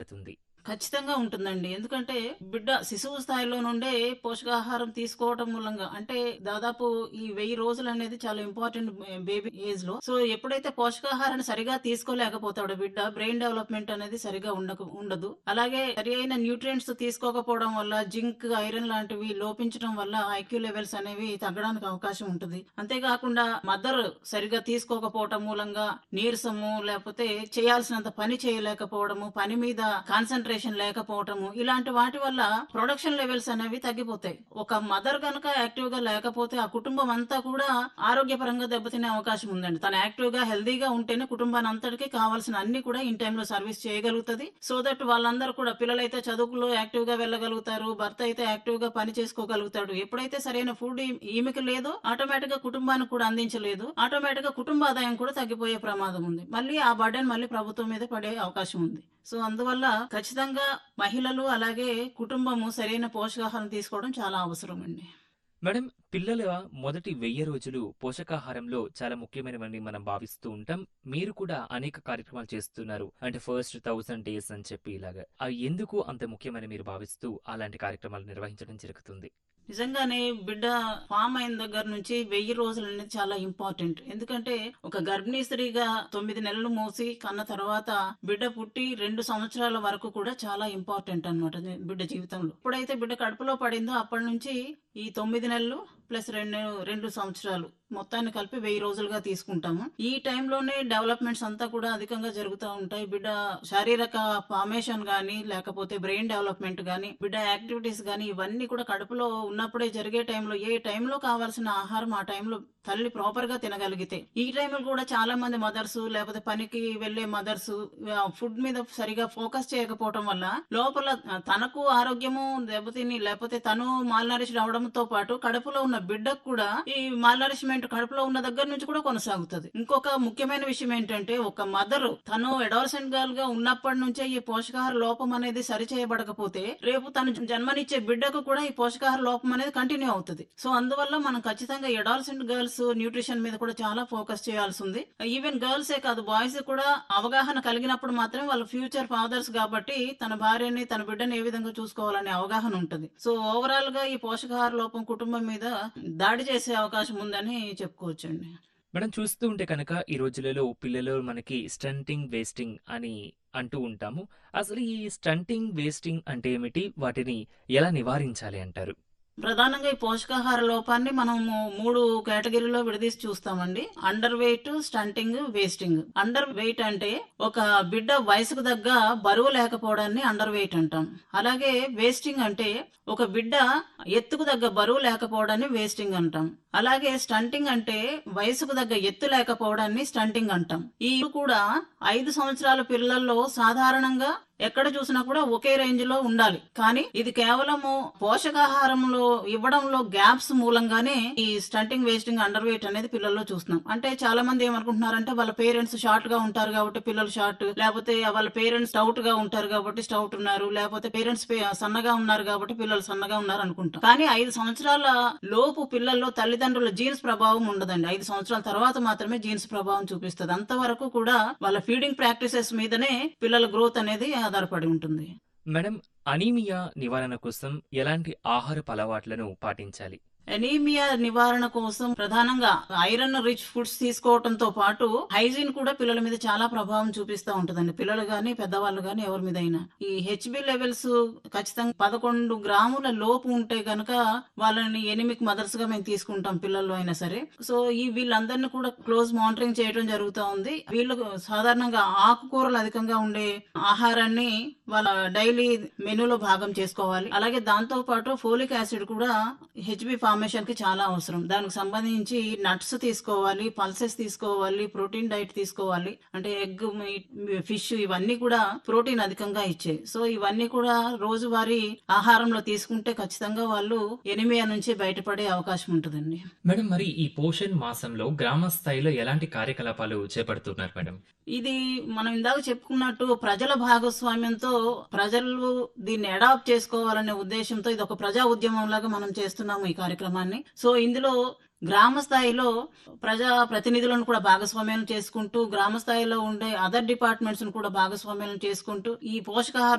ఉపయోగపడుతుంది ఖచ్చితంగా ఉంటుందండి ఎందుకంటే బిడ్డ శిశువు స్థాయిలో నుండే పోషకాహారం తీసుకోవడం మూలంగా అంటే దాదాపు ఈ వెయ్యి రోజులు అనేది చాలా ఇంపార్టెంట్ బేబీ ఏజ్ లో సో ఎప్పుడైతే పోషకాహారాన్ని సరిగా తీసుకోలేకపోతాడో బిడ్డ బ్రెయిన్ డెవలప్మెంట్ అనేది సరిగా ఉండక ఉండదు అలాగే సరి అయిన న్యూట్రియంట్స్ తీసుకోకపోవడం వల్ల జింక్ ఐరన్ లాంటివి లోపించడం వల్ల ఐక్యూ లెవెల్స్ అనేవి తగ్గడానికి అవకాశం ఉంటుంది అంతేకాకుండా మదర్ సరిగా తీసుకోకపోవటం మూలంగా నీరసము లేకపోతే చేయాల్సినంత పని చేయలేకపోవడము పని మీద కాన్సన్ట్రేషన్ లేకపోవటము ఇలాంటి వాటి వల్ల ప్రొడక్షన్ లెవెల్స్ అనేవి తగ్గిపోతాయి ఒక మదర్ గనక యాక్టివ్ గా లేకపోతే ఆ కుటుంబం అంతా కూడా ఆరోగ్యపరంగా దెబ్బతినే అవకాశం ఉందండి తను యాక్టివ్ గా హెల్దీగా ఉంటేనే కుటుంబాన్ని అంతటికి కావాల్సిన అన్ని కూడా ఇన్ టైంలో సర్వీస్ చేయగలుగుతుంది సో దట్ వాళ్ళందరూ కూడా పిల్లలైతే చదువుకులో యాక్టివ్ గా వెళ్ళగలుగుతారు భర్త అయితే యాక్టివ్ గా పని చేసుకోగలుగుతాడు ఎప్పుడైతే సరైన ఫుడ్ ఈమెకి లేదో ఆటోమేటిక్ గా కుటుంబానికి కూడా అందించలేదు ఆటోమేటిక్ గా కుటుంబ ఆదాయం కూడా తగ్గిపోయే ప్రమాదం ఉంది మళ్ళీ ఆ బర్డెన్ మళ్ళీ ప్రభుత్వం మీద పడే అవకాశం ఉంది సో అందువల్ల ఖచ్చితంగా మహిళలు అలాగే కుటుంబము సరైన పోషకాహారం తీసుకోవడం చాలా అవసరం అండి మేడం పిల్లల మొదటి వెయ్యి రోజులు పోషకాహారంలో చాలా ముఖ్యమైనవని మనం భావిస్తూ ఉంటాం మీరు కూడా అనేక కార్యక్రమాలు చేస్తున్నారు అంటే ఫస్ట్ థౌసండ్ డేస్ అని చెప్పి ఇలాగా అవి ఎందుకు అంత ముఖ్యమని మీరు భావిస్తూ అలాంటి కార్యక్రమాలు నిర్వహించడం జరుగుతుంది నిజంగానే బిడ్డ ఫామ్ అయిన దగ్గర నుంచి వెయ్యి రోజులు అనేది చాలా ఇంపార్టెంట్ ఎందుకంటే ఒక గర్భిణీ స్త్రీగా తొమ్మిది నెలలు మోసి కన్న తర్వాత బిడ్డ పుట్టి రెండు సంవత్సరాల వరకు కూడా చాలా ఇంపార్టెంట్ అన్నమాట బిడ్డ జీవితంలో ఎప్పుడైతే బిడ్డ కడుపులో పడిందో అప్పటి నుంచి ఈ తొమ్మిది నెలలు ప్లస్ రెండు రెండు సంవత్సరాలు మొత్తాన్ని కలిపి వెయ్యి రోజులుగా తీసుకుంటాము ఈ టైంలోనే డెవలప్మెంట్స్ అంతా కూడా అధికంగా జరుగుతూ ఉంటాయి బిడ్డ శారీరక ఫార్మేషన్ గానీ లేకపోతే బ్రెయిన్ డెవలప్మెంట్ గానీ బిడ్డ యాక్టివిటీస్ గానీ ఇవన్నీ కూడా కడుపులో ఉన్నప్పుడే జరిగే టైంలో ఏ టైంలో కావాల్సిన ఆహారం ఆ టైంలో తల్లి ప్రాపర్ గా తినగలిగితే ఈ టైంలో కూడా చాలా మంది మదర్స్ లేకపోతే పనికి వెళ్లే మదర్స్ ఫుడ్ మీద సరిగా ఫోకస్ చేయకపోవటం వల్ల లోపల తనకు ఆరోగ్యము దెబ్బతిని లేకపోతే తను మాల్నరిష్ అవడంతో పాటు కడుపులో ఉన్న బిడ్డకు కూడా ఈ మాల్నరిష్మెంట్ కడుపులో ఉన్న దగ్గర నుంచి కూడా కొనసాగుతుంది ఇంకొక ముఖ్యమైన విషయం ఏంటంటే ఒక మదర్ తను అడాలసెంట్ గర్ల్ గా ఉన్నప్పటి నుంచే ఈ పోషకాహార లోపం అనేది సరి చేయబడకపోతే రేపు తను జన్మనిచ్చే బిడ్డకు కూడా ఈ పోషకాహార లోపం అనేది కంటిన్యూ అవుతుంది సో అందువల్ల మనం ఖచ్చితంగా అడాలసెంట్ గర్ల్స్ న్యూట్రిషన్ మీద కూడా చాలా ఫోకస్ చేయాల్సి ఉంది ఈవెన్ గర్ల్సే కాదు బాయ్స్ కూడా అవగాహన కలిగినప్పుడు మాత్రమే వాళ్ళ ఫ్యూచర్ ఫాదర్స్ కాబట్టి తన భార్యని తన బిడ్డని ఏ విధంగా చూసుకోవాలనే అవగాహన ఉంటుంది సో ఓవరాల్ గా ఈ పోషకాహార లోపం కుటుంబం మీద దాడి చేసే అవకాశం ఉందని చెప్పుకోవచ్చండి మేడం చూస్తూ ఉంటే కనుక ఈ రోజులలో పిల్లలు మనకి స్టంటింగ్ వేస్టింగ్ అని అంటూ ఉంటాము అసలు ఈ స్టంటింగ్ వేస్టింగ్ అంటే ఏమిటి వాటిని ఎలా నివారించాలి అంటారు ప్రధానంగా ఈ పోషకాహార లోపాన్ని మనము మూడు కేటగిరీలో విడదీసి చూస్తామండి under weight stunting wasting under weight అంటే ఒక బిడ్డ వయసుకు తగ్గ బరువు లేకపోవడాన్ని అండర్ వెయిట్ అంటాం అలాగే వేస్టింగ్ అంటే ఒక బిడ్డ ఎత్తుకు తగ్గ బరువు లేకపోవడాన్ని వేస్టింగ్ అంటాం అలాగే స్టంటింగ్ అంటే వయసుకు తగ్గ ఎత్తు లేకపోవడాన్ని స్టంటింగ్ అంటాం ఈ కూడా ఐదు సంవత్సరాల పిల్లల్లో సాధారణంగా ఎక్కడ చూసినా కూడా ఒకే రేంజ్ లో ఉండాలి కానీ ఇది కేవలము పోషకాహారంలో ఇవ్వడంలో గ్యాప్స్ మూలంగానే ఈ స్టంటింగ్ వేస్టింగ్ అండర్ వెయిట్ అనేది పిల్లల్లో చూస్తున్నాం అంటే చాలా మంది ఏమనుకుంటున్నారంటే వాళ్ళ పేరెంట్స్ షార్ట్ గా ఉంటారు కాబట్టి పిల్లలు షార్ట్ లేకపోతే వాళ్ళ పేరెంట్స్ స్టౌట్ గా ఉంటారు కాబట్టి స్టౌట్ ఉన్నారు లేకపోతే పేరెంట్స్ సన్నగా ఉన్నారు కాబట్టి పిల్లలు సన్నగా ఉన్నారు అనుకుంటాం కానీ ఐదు సంవత్సరాల లోపు పిల్లల్లో తల్లిదండ్రుల జీన్స్ ప్రభావం ఉండదండి ఐదు సంవత్సరాల తర్వాత మాత్రమే జీన్స్ ప్రభావం చూపిస్తుంది అంతవరకు కూడా వాళ్ళ ఫీడింగ్ ప్రాక్టీసెస్ మీదనే పిల్లల గ్రోత్ అనేది ఆధారపడి ఉంటుంది మేడం అనీమియా నివారణ కోసం ఎలాంటి ఆహారపు అలవాట్లను పాటించాలి ఎనీమియా నివారణ కోసం ప్రధానంగా ఐరన్ రిచ్ ఫుడ్స్ తీసుకోవడంతో పాటు హైజీన్ కూడా పిల్లల మీద చాలా ప్రభావం చూపిస్తూ ఉంటుందండి పిల్లలు గాని పెద్దవాళ్ళు గాని ఎవరి మీద అయినా ఈ హెచ్బి లెవెల్స్ ఖచ్చితంగా పదకొండు గ్రాముల లోపు ఉంటే గనక వాళ్ళని ఎనిమిక్ మదర్స్ గా మేము తీసుకుంటాం పిల్లల్లో అయినా సరే సో ఈ వీళ్ళందరినీ కూడా క్లోజ్ మానిటరింగ్ చేయడం జరుగుతూ ఉంది వీళ్ళు సాధారణంగా ఆకుకూరలు అధికంగా ఉండే ఆహారాన్ని వాళ్ళ డైలీ మెనూలో భాగం చేసుకోవాలి అలాగే దాంతో పాటు ఫోలిక్ యాసిడ్ కూడా హెచ్బి ఫార్మేషన్ కి చాలా అవసరం దానికి సంబంధించి నట్స్ తీసుకోవాలి పల్సెస్ తీసుకోవాలి ప్రోటీన్ డైట్ తీసుకోవాలి అంటే ఎగ్ ఫిష్ ఇవన్నీ కూడా ప్రోటీన్ అధికంగా ఇచ్చాయి సో ఇవన్నీ కూడా రోజువారీ ఆహారంలో తీసుకుంటే ఖచ్చితంగా వాళ్ళు ఎనిమియా నుంచి బయటపడే అవకాశం ఉంటుందండి మేడం మరి ఈ పోషణ్ మాసంలో గ్రామ స్థాయిలో ఎలాంటి కార్యకలాపాలు చేపడుతున్నారు మేడం ఇది మనం ఇందాక చెప్పుకున్నట్టు ప్రజల భాగస్వామ్యంతో ప్రజలు దీన్ని అడాప్ట్ చేసుకోవాలనే ఉద్దేశంతో ఇది ఒక ప్రజా ఉద్యమం లాగా మనం చేస్తున్నాము ఈ కార్యక్రమాన్ని సో ఇందులో గ్రామ స్థాయిలో ప్రజా ప్రతినిధులను కూడా భాగస్వామ్యం చేసుకుంటూ గ్రామ స్థాయిలో ఉండే అదర్ డిపార్ట్మెంట్స్ కూడా భాగస్వామ్యం చేసుకుంటూ ఈ పోషకాహార